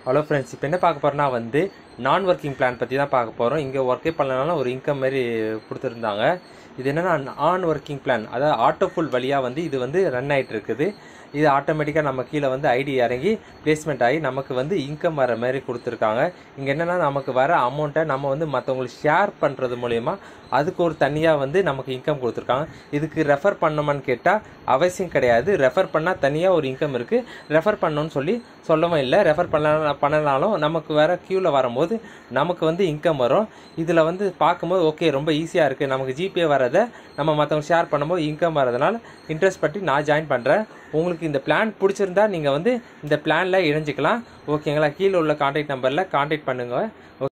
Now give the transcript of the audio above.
hello friends இப்போ என்ன பார்க்க போகிறோம்னா வந்து நான் ஒர்க்கிங் பிளான் பற்றி தான் பார்க்க போகிறோம் இங்கே ஒர்க்கே பண்ணலனாலும் ஒரு இன்கம் மாதிரி கொடுத்துருந்தாங்க இது என்னென்னா ஆன் ஒர்க்கிங் பிளான் அதாவது ஆட்டோஃபுல் வழியாக வந்து இது வந்து ரன் ஆகிட்டு இருக்குது இது ஆட்டோமேட்டிக்காக நம்ம கீழே வந்து ஐடி இறங்கி பிளேஸ்மெண்ட் ஆகி நமக்கு வந்து இன்கம் வர மாதிரி கொடுத்துருக்காங்க இங்கே என்னென்னா நமக்கு வர அமௌண்ட்டை நம்ம வந்து மற்றவங்களுக்கு ஷேர் பண்ணுறது மூலயமா அதுக்கு ஒரு தனியாக வந்து நமக்கு இன்கம் கொடுத்துருக்காங்க இதுக்கு ரெஃபர் பண்ணோமான்னு கேட்டால் அவசியம் கிடையாது ரெஃபர் பண்ணால் தனியாக ஒரு இன்கம் இருக்குது ரெஃபர் பண்ணணும்னு சொல்லி சொல்லவும் இல்லை ரெஃபர் பண்ண பண்ணனாலும் நமக்கு வர க்யூவில் வரும்போது நமக்கு வந்து இன்கம் வரும் இதில் வந்து பார்க்கும்போது ஓகே ரொம்ப ஈஸியாக இருக்குது நமக்கு ஜிபே வரதை நம்ம மற்றவங்க ஷேர் பண்ணும்போது இன்கம் வரதுனால இன்ட்ரெஸ்ட் பற்றி நான் ஜாயின் பண்ணுறேன் உங்களுக்கு இந்த பிளான் பிடிச்சிருந்தா நீங்கள் வந்து இந்த பிளானில் இணைஞ்சிக்கலாம் ஓகேங்களா கீழே உள்ள காண்டாக்ட் நம்பரில் காண்டாக்ட் பண்ணுங்கள்